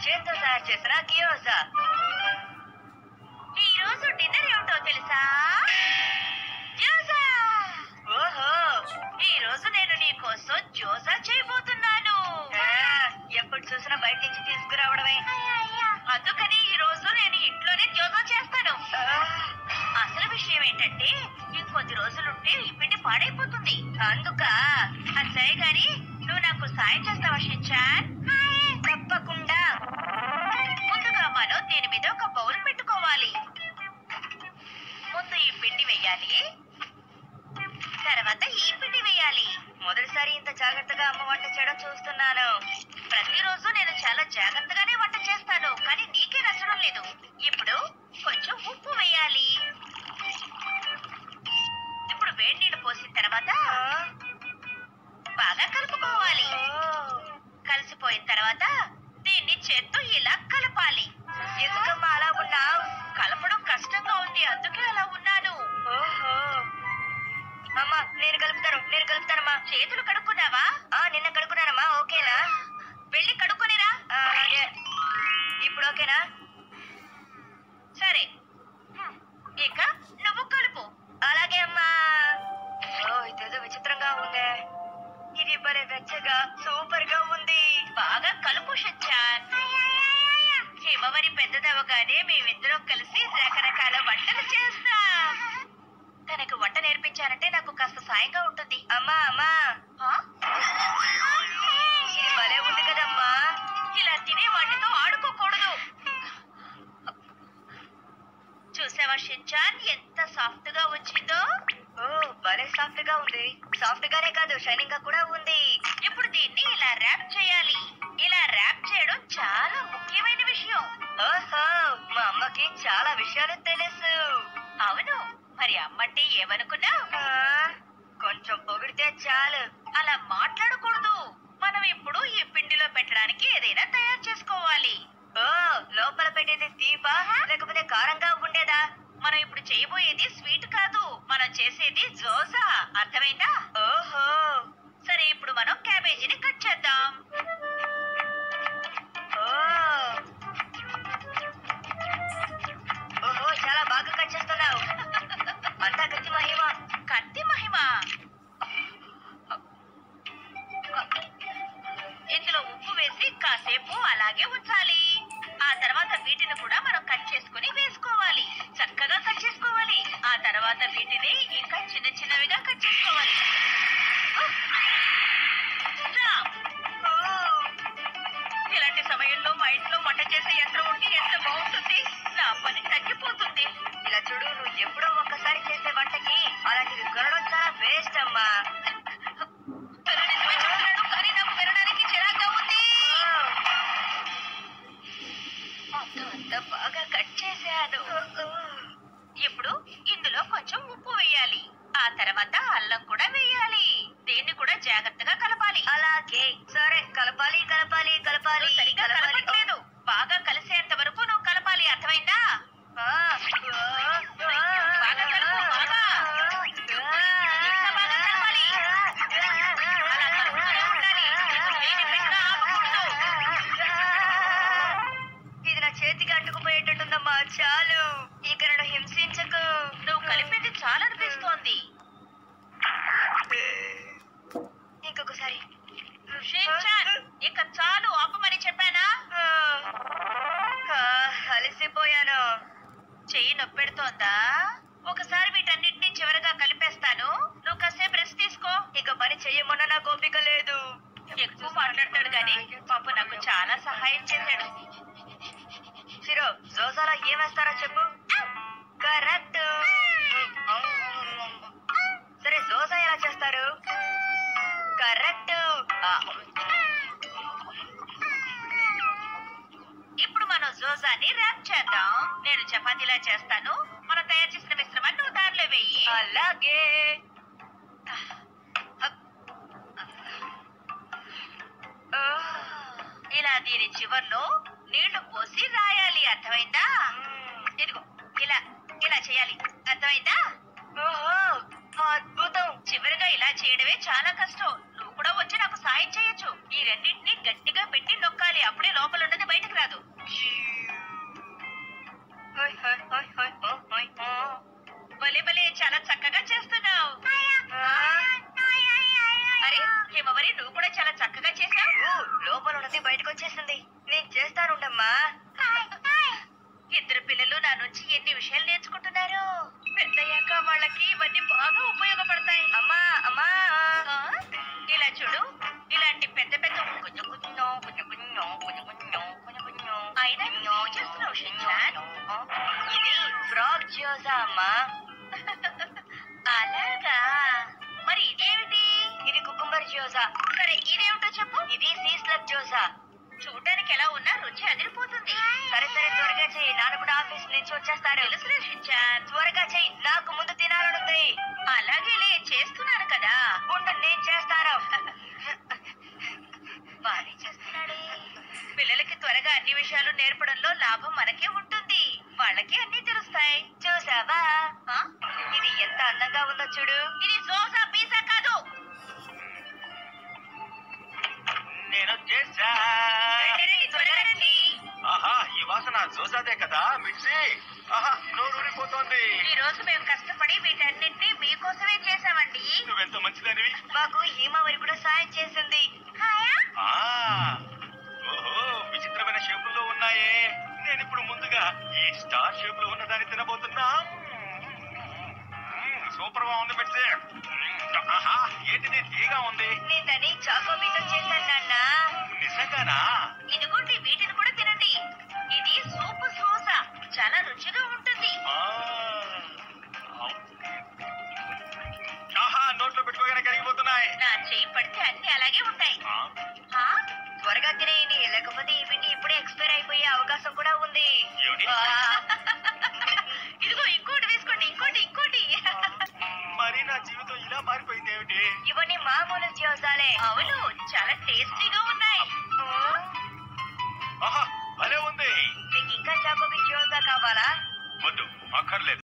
చేత్తో తయారు చేసిన గియోజా ఈ రోజు డిన్నర్ ఏమిటో తెలుసా జోజా ఓహో ఈ రోజు నేను నీ కోసం జోజా చేయబోతున్నాను ఆ, ఎప్పుడు చూసినా బయట నుంచి తీసుకురావడమే అందుకని ఈ రోజు నేను ఇంట్లోనే జోజా చేస్తాను ఆ, అసలు విషయం ఏంటంటే ఇంకొద్ది రోజులుంటే ఈ పిండి పాడైపోతుంది అందుక అసలే గాని నువ్వు నాకు సాయం చేస్తావా షించాన్ తప్పకుండా ముందుగా మనం దీని మీద ఒక బౌల్ పెట్టుకోవాలి ముందు ఈ పిండి వేయాలి తర్వాత ఈ పిండి వేయాలి మొదటిసారి ఇంత జాగ్రత్తగా అమ్మ వంట చేయడం చూస్తున్నాను ప్రతిరోజు నేను చాలా జాగ్రత్తగానే వంట చేస్తాను కానీ నీకే నచ్చడం లేదు ఇప్పుడు కొంచెం ఉప్పు వేయాలి ఇప్పుడు వేడి నీళ్ళు పోసిన తర్వాత ఆ, బాగా కలుపుకోవాలి ఓ, కలిసిపోయిన తర్వాత దీన్ని చేత్తో ఇలా కలపాలి ఎందుకమ్మా అలా ఉన్నావు కలపడం కష్టంగా ఉంది అందుకే అలా ఉన్నాను ఓహో అమ్మా నేను కలుపుతాను నేను కలుపుతానమ్మా చేతులు కడుక్కున్నావా ఆ నిన్న కడుక్కున్నానమ్మా ఓకేనా వెళ్ళి కడుక్కునిరా ఆ, అలాగే ఇప్పుడు ఓకేనా సరే ఇక నువ్వు కలుపు అలాగే అమ్మా ఓ ఇదేదో విచిత్రంగా ఉంది ఇది భలే వెచ్చగా సూపర్ గా ఉంది బాగా కలుపు షచ్చాన్ హిమవరి పెద్దదవగానే మేమిద్దరం కలిసి రకరకాల వంటలు చేస్తాం తనకు వంట నేర్పించారంటే నాకు కాస్త సాయంగా ఉంటుంది అమ్మా అమ్మా ఆ? ఇది భలే ఉంది కదమ్మా ఇలా తినే వాటితో ఆడుకోకూడదు చూసావా షించాన్ ఎంత సాఫ్ట్ గా వచ్చిందో ఓ భలే సాఫ్ట్ గా ఉంది సాఫ్ట్ గానే కాదు షైనింగ్ గా కూడా ఉంది ఇప్పుడు దీన్ని ఇలా ర్యాప్ చేయాలి ఇలా ర్యాప్ చేయడం చాలా ముఖ్యమైన విషయం ఓహో మా అమ్మకి చాలా విషయాలు తెలుసు అవును మరి అమ్మంటే ఏమనుకున్నావు ఆ, కొంచెం పొగిడితే చాలు అలా మాట్లాడకూడదు మనం ఇప్పుడు ఈ పిండిలో పెట్టడానికి ఏదైనా తయారు చేసుకోవాలి ఓ లోపల పెట్టేది తీపా లేకపోతే కారంగా ఉండేదా మనం ఇప్పుడు చేయబోయేది స్వీట్ కాదు మనం చేసేది జోసా అర్థమైందా ఓహో సరే ఇప్పుడు మనం క్యాబేజీని కట్ చేద్దాం ఓ ఓహో చాలా బాగా కట్ చేస్తున్నావు అంతా కత్తి మహిమ కత్తి మహిమ ఇందులో ఉప్పు వేసి కాసేపు అలాగే ఉంచాలి ఆ తర్వాత వీటిని కూడా మనం కట్ చేసుకుని వేసుకోవాలి చక్కగా కట్ చేసుకోవాలి ఆ తర్వాత వీటిని ఇంకా చిన్న చిన్నవిగా కట్ చేసుకోవాలి Stop. ఓ, ఇలాంటి సమయంలో మా ఇంట్లో వంట చేసే యంత్రం ఉంటే ఎంత బాగుంటుంది నా పని తగ్గిపోతుంది ఇలా చూడు నువ్వు ఎప్పుడో ఒక్కసారి చేసే వంటకి అలాంటివి కొనడం చాలా వేస్ట్ అమ్మా తను నిజమే చెప్తున్నాడు కానీ నాకు వినడానికి చిరాగ్గా ఉంది మొత్తం అంతా బాగా కట్ చేశాను ఇప్పుడు ఇందులో కొంచెం ఉప్పు వేయాలి ఆ తర్వాత అల్లం కూడా వేయాలి దీన్ని కూడా జాగ్రత్తగా కలపాలి అలాగే సరే కలపాలి కలపాలి కలపాలి నువ్వు సరిగ్గా కలపాలి కలపట్లేదు బాగా కలిసేంత వరకు నువ్వు కలపాలి అర్థమైందా ఆ, ఆ, బాగా కలుపు, బాగా. ఇంకా బాగా కలపాలి. అలా కలుపుతూనే ఉండాలి. వేడి పెట్టినా ఆపకూడదు. ఇది నా చేతికి అంటుకుపోయేటట్టుందమ్మా చాలు ఇక నన్ను హింసించకు నువ్వు కలిపింది చాలా అనిపిస్తోంది ఇంకొకసారి షిన్చాన్, ఇక చాలు ఆపమని చెప్పానా ఆ, ఆ, అలసిపోయాను చెయ్యి నొప్పెడుతోందా ఒకసారి వీటన్నిటిని చివరగా కలిపేస్తాను నువ్వు కాసేపు రెస్ట్ తీసుకో ఇక పని చెయ్యమన్నా నాకు ఓపిక లేదు ఎక్కువ మాట్లాడతాడు గాని పాప నాకు చాలా సహాయం చేశాడు సిరో జోసాలో ఏం వేస్తారో చెప్పు కరెక్ట్ సరే దోస ఎలా చేస్తారు కరెక్ట్ ఇప్పుడు మనం జోజాని ర్యాప్ చేద్దాం నేను చపాతీలా చేస్తాను మనం తయారు చేసిన మిశ్రమాన్ని నువ్వు దారిలో వెయ్యి అలాగే ఆ, ఇలా దీని చివర్లో నీళ్లు పోసి రాయాలి అర్థమైందా మ్మ్. ఇదిగో ఇలా ఇలా చేయాలి అర్థమైందా ఓహో అద్భుతం చివరిగా ఇలా చేయడమే చాలా కష్టం నువ్వు కూడా వచ్చి నాకు సాయం చేయొచ్చు ఈ రెండింటిని గట్టిగా పెట్టి నొక్కాలి అప్పుడే లోపల ఉన్నది బయటకు రాదు నేను చేస్తానుండమ్మా ఇద్దరు పిల్లలు నా నుంచి ఎన్ని విషయాలు నేర్చుకుంటున్నారు పెద్దయ్యాక వాళ్ళకి ఇవన్నీ బాగా ఉపయోగపడతాయి అమ్మా అమ్మా ఆ? ఇలా చూడు ఇలాంటి పెద్ద పెద్ద గుజ్జు గుజ్జు గుజ్జు గుజ్జు గుజ్జు గుజ్జు గుజ్జు గుజ్జు అయినా నువ్వు చేస్తున్నావు షించాన్ ఇది ఫ్రాక్ జ్యూసా అమ్మా అలాగా మరి ఇదేమిటి ఇది కుకుంబర్ జ్యూసా సరే ఇదేమిటో చెప్పు ఇది సీస్లక్ జ్యూసా చూడడానికి ఎలా ఉన్నా రుచి అదిరిపోతుంది సరే సరే త్వరగా చెయ్యి నాన్న కూడా ఆఫీస్ నుంచి వచ్చేస్తాడు తెలుసులే షించాన్ త్వరగా చెయ్యి నాకు ముందు తినాలనుంది అలాగేలే చేస్తున్నాను కదా ఉండు నేను చేస్తాను బానే చేస్తున్నాడే పిల్లలకి త్వరగా అన్ని విషయాలు నేర్పడంలో లాభం మనకే ఉంటుంది వాళ్ళకి అన్ని తెలుస్తాయి చూసావా ఆ? ఇది ఎంత అందంగా ఉందో చూడు ఇది జోసా పిజ్జా కాదు నేను చేశా రండి, రండి, త్వరగా రండి ఆహా ఈ వాసన జోసాదే కదా మిర్చి ఆహా నోరు ఊరిపోతోంది ఈ రోజు మేము కష్టపడి వీటన్నిటిని మీకోసమే చేసామండి నువ్వెంత మంచిదానివి మాకు హీమావరి కూడా సాయం చేసింది ఆ ఓహో విచిత్రమైన షేపుల్లో ఉన్నాయే నేను ఇప్పుడు ముందుగా ఈ స్టార్ షేప్ లో ఉన్న దాన్ని తినబోతున్నా మ్మ్, సూపర్ గా ఉంది మిర్చి మ్మ్, ఆహా ఏంటిది తీగా ఉంది నేను దాన్ని చాకోమీతో చేశాను నాన్న నిజంగానా ఇదిగోండి వీటిని కూడా తినండి ఇది సూపు సోసా చాలా రుచిగా ఉంటుంది ఆ. ఆహా నోట్లో పెట్టుకోగానే కరిగిపోతున్నాయి నా చేయి పడితే అన్ని అలాగే ఉంటాయి ఆ, ఆ? త్వరగా తినేయండి లేకపోతే ఈ పిండి ఇప్పుడే ఎక్స్పైర్ అయిపోయే అవకాశం కూడా ఉంది ఏమిటి? ఆ, ఇదిగో ఇంకోటి వేసుకోండి ఇంకోటి ఇంకోటి మరి నా జీవితం ఇలా మారిపోయింది ఏమిటి ఇవన్నీ మామూలు జ్యూసాలే అవును చాలా టేస్టీగా ఉన్నాయి ఆహా భలే ఉంది మీకు ఇంకా చాకోబీ జ్యూసా కావాలా వద్దు అక్కర్లేదు